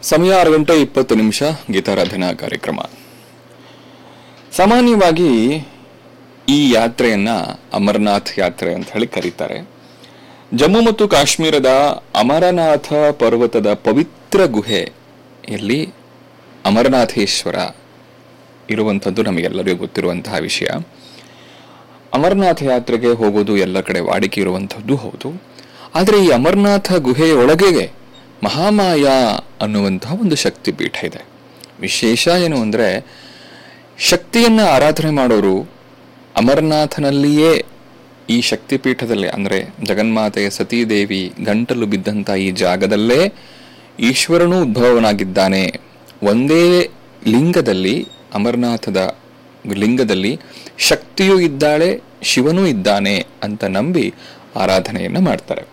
ಸಮಯ ಆರು ಗಂಟೆ ಇಪ್ಪತ್ತು ನಿಮಿಷ ಗೀತಾರಾಧನಾ ಕಾರ್ಯಕ್ರಮ ಸಾಮಾನ್ಯವಾಗಿ ಈ ಯಾತ್ರೆಯನ್ನ ಅಮರನಾಥ್ ಯಾತ್ರೆ ಅಂತ ಹೇಳಿ ಕರೀತಾರೆ ಜಮ್ಮು ಮತ್ತು ಕಾಶ್ಮೀರದ ಅಮರನಾಥ ಪರ್ವತದ ಪವಿತ್ರ ಗುಹೆಯಲ್ಲಿ ಅಮರನಾಥೇಶ್ವರ ಇರುವಂಥದ್ದು ನಮಗೆಲ್ಲರಿಗೂ ಗೊತ್ತಿರುವಂತಹ ವಿಷಯ ಅಮರನಾಥ ಯಾತ್ರೆಗೆ ಹೋಗೋದು ಎಲ್ಲ ಕಡೆ ವಾಡಿಕೆ ಇರುವಂಥದ್ದು ಹೌದು ಆದರೆ ಈ ಅಮರನಾಥ ಗುಹೆಯೊಳಗೆ ಮಹಾಮಾಯ ಅನ್ನುವಂತಹ ಒಂದು ಶಕ್ತಿ ಪೀಠ ಇದೆ ವಿಶೇಷ ಏನು ಅಂದರೆ ಶಕ್ತಿಯನ್ನ ಆರಾಧನೆ ಮಾಡೋರು ಅಮರನಾಥನಲ್ಲಿಯೇ ಈ ಶಕ್ತಿಪೀಠದಲ್ಲಿ ಅಂದರೆ ಜಗನ್ಮಾತೆಯ ಸತೀದೇವಿ ಗಂಟಲು ಬಿದ್ದಂಥ ಈ ಜಾಗದಲ್ಲೇ ಈಶ್ವರನೂ ಉದ್ಭವನಾಗಿದ್ದಾನೆ ಒಂದೇ ಲಿಂಗದಲ್ಲಿ ಅಮರನಾಥದ ಲಿಂಗದಲ್ಲಿ ಶಕ್ತಿಯೂ ಇದ್ದಾಳೆ ಶಿವನೂ ಇದ್ದಾನೆ ಅಂತ ನಂಬಿ ಆರಾಧನೆಯನ್ನ ಮಾಡ್ತಾರೆ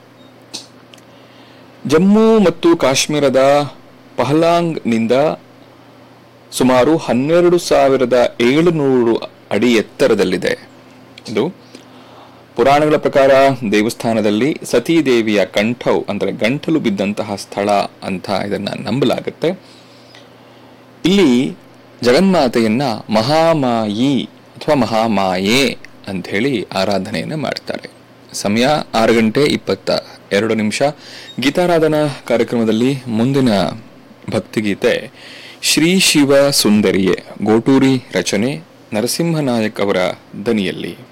ಜಮ್ಮು ಮತ್ತು ಕಾಶ್ಮೀರದ ಪಹಲಾಂಗ್ನಿಂದ ಸುಮಾರು ಹನ್ನೆರಡು ಸಾವಿರದ ಏಳುನೂರು ಅಡಿ ಎತ್ತರದಲ್ಲಿದೆ ಇದು ಪುರಾಣಗಳ ಪ್ರಕಾರ ದೇವಸ್ಥಾನದಲ್ಲಿ ಸತೀದೇವಿಯ ಕಂಠವು ಅಂದರೆ ಗಂಟಲು ಬಿದ್ದಂತಹ ಸ್ಥಳ ಅಂತ ಇದನ್ನ ನಂಬಲಾಗುತ್ತೆ ಇಲ್ಲಿ ಜಗನ್ಮಾತೆಯನ್ನ ಮಹಾಮಾಯಿ ಅಥವಾ ಮಹಾಮಾಯೆ ಅಂತ ಹೇಳಿ ಆರಾಧನೆಯನ್ನ ಮಾಡ್ತಾರೆ ಸಮಯ ಆರು ಗಂಟೆ ಇಪ್ಪತ್ತ ಎರಡು ನಿಮಿಷ ಗೀತಾರಾಧನಾ ಕಾರ್ಯಕ್ರಮದಲ್ಲಿ ಮುಂದಿನ ಭಕ್ತಿಗೀತೆ ಶ್ರೀ ಶಿವ ಸುಂದರಿಯೇ ಗೋಟೂರಿ ರಚನೆ ನರಸಿಂಹನಾಯಕ್ ಅವರ ದನಿಯಲ್ಲಿ